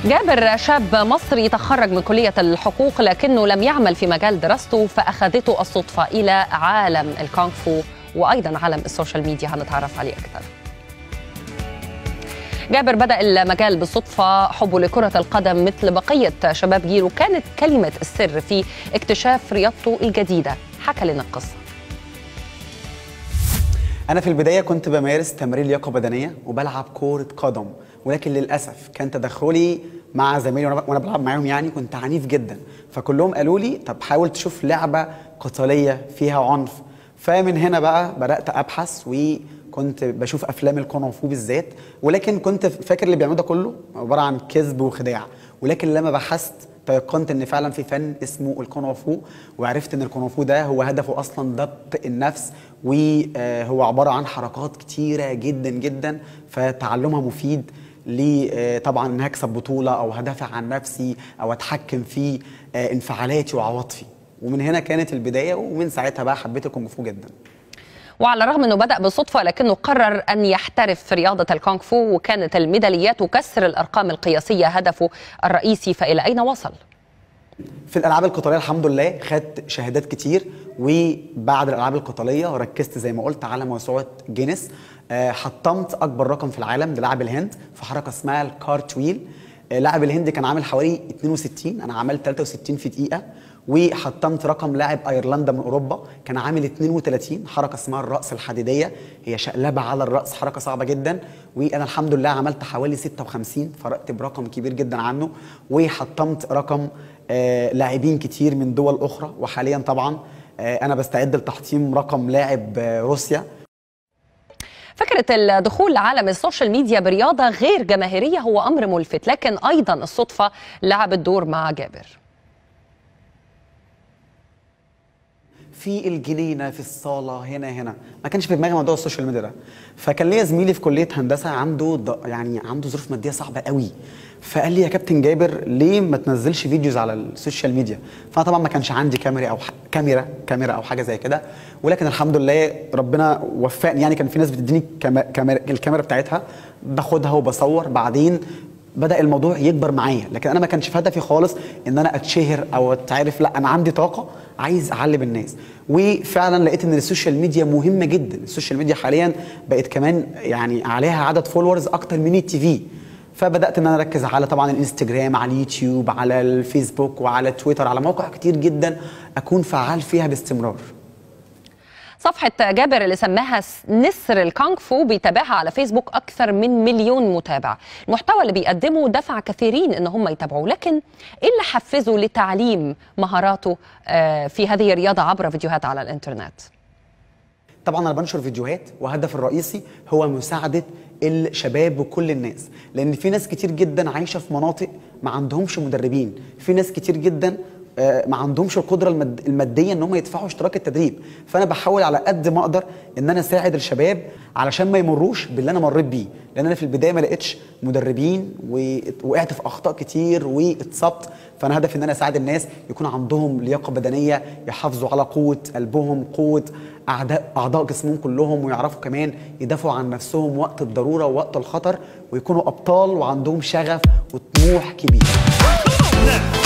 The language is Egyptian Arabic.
جابر شاب مصري تخرج من كلية الحقوق لكنه لم يعمل في مجال دراسته فأخذته الصدفة إلى عالم الكونغ فو وأيضا عالم السوشيال ميديا هنتعرف عليه أكثر جابر بدأ المجال بالصدفة حبه لكرة القدم مثل بقية شباب جيله كانت كلمة السر في اكتشاف رياضته الجديدة حكى لنا القصة انا في البدايه كنت بمارس تمارين لياقه بدنيه وبلعب كوره قدم ولكن للاسف كان تدخلي مع زمايلي وانا وانا بلعب معاهم يعني كنت عنيف جدا فكلهم قالوا لي طب حاول تشوف لعبه قتاليه فيها عنف فمن هنا بقى بدات ابحث وكنت بشوف افلام الكونغ فو بالذات ولكن كنت فاكر اللي بيعملوا ده كله عباره عن كذب وخداع ولكن لما بحثت تيقنت ان فعلا في فن اسمه الكونغ فو وعرفت ان الكونغ فو ده هو هدفه اصلا ضبط النفس وهو عباره عن حركات كتيره جدا جدا فتعلمها مفيد لي طبعا ان هكسب بطوله او هدافع عن نفسي او اتحكم في آه، انفعالاتي وعواطفي ومن هنا كانت البدايه ومن ساعتها بقى حبيت الكونغ فو جدا وعلى الرغم انه بدأ بالصدفة لكنه قرر ان يحترف في رياضة الكونغ فو وكانت الميداليات وكسر الارقام القياسية هدفه الرئيسي فإلى اين وصل؟ في الالعاب القتاليه الحمد لله خدت شهادات كتير وبعد الالعاب القتاليه ركزت زي ما قلت على موسوعه جينيس آه، حطمت اكبر رقم في العالم للاعب الهند في حركه اسمها الكارتويل آه، لاعب الهند كان عامل حوالي 62 انا عملت 63 في دقيقه وحطمت رقم لاعب ايرلندا من اوروبا كان عامل 32 حركه اسمها الراس الحديديه هي شقلبه على الراس حركه صعبه جدا وانا الحمد لله عملت حوالي 56 فرقت برقم كبير جدا عنه وحطمت رقم آه، لاعبين كتير من دول اخرى وحاليا طبعا آه، انا بستعد لتحطيم رقم لاعب آه، روسيا فكرة الدخول لعالم السوشيال ميديا برياضة غير جماهيرية هو أمر ملفت لكن أيضا الصدفة لعبت دور مع جابر في الجنينه في الصاله هنا هنا ما كانش في دماغي موضوع السوشيال ميديا ده فكان ليا زميلي في كليه هندسه عنده ض- يعني عنده ظروف ماديه صعبه قوي فقال لي يا كابتن جابر ليه ما تنزلش فيديوز على السوشيال ميديا فانا طبعا ما كانش عندي كاميرا او ح... كاميرا كاميرا او حاجه زي كده ولكن الحمد لله ربنا وفقني يعني كان في ناس بتديني كما... كاميرا الكاميرا بتاعتها باخدها وبصور بعدين بدا الموضوع يكبر معايا لكن انا ما كانش في هدفي خالص ان انا اتشهر او اتعرف لا انا عندي طاقه عايز اعلم الناس وفعلا لقيت ان السوشيال ميديا مهمه جدا السوشيال ميديا حاليا بقت كمان يعني عليها عدد فولورز اكتر من التي في فبدات ان انا اركز على طبعا الانستجرام على اليوتيوب على الفيسبوك وعلى تويتر على مواقع كتير جدا اكون فعال فيها باستمرار صفحة جابر اللي سماها نسر الكونغ فو بيتابعها على فيسبوك أكثر من مليون متابع المحتوى اللي بيقدمه دفع كثيرين إن هم يتابعوه لكن إيه اللي حفزه لتعليم مهاراته آه، في هذه الرياضة عبر فيديوهات على الإنترنت طبعا انا بنشر فيديوهات وهدف الرئيسي هو مساعده الشباب وكل الناس لان في ناس كتير جدا عايشه في مناطق ما عندهمش مدربين في ناس كتير جدا آه، ما عندهمش القدره المد- الماديه ان هم يدفعوا اشتراك التدريب فانا بحاول على قد ما اقدر ان انا اساعد الشباب علشان ما يمروش باللي انا مريت بيه لان انا في البدايه ما لقيتش مدربين ووقعت في اخطاء كتير واتصبت فانا هدفي ان انا اساعد الناس يكون عندهم لياقه بدنيه يحافظوا على قوه قلبهم قوه اعداء اعضاء جسمهم كلهم ويعرفوا كمان يدافعوا عن نفسهم وقت الضروره ووقت الخطر ويكونوا ابطال وعندهم شغف وطموح كبير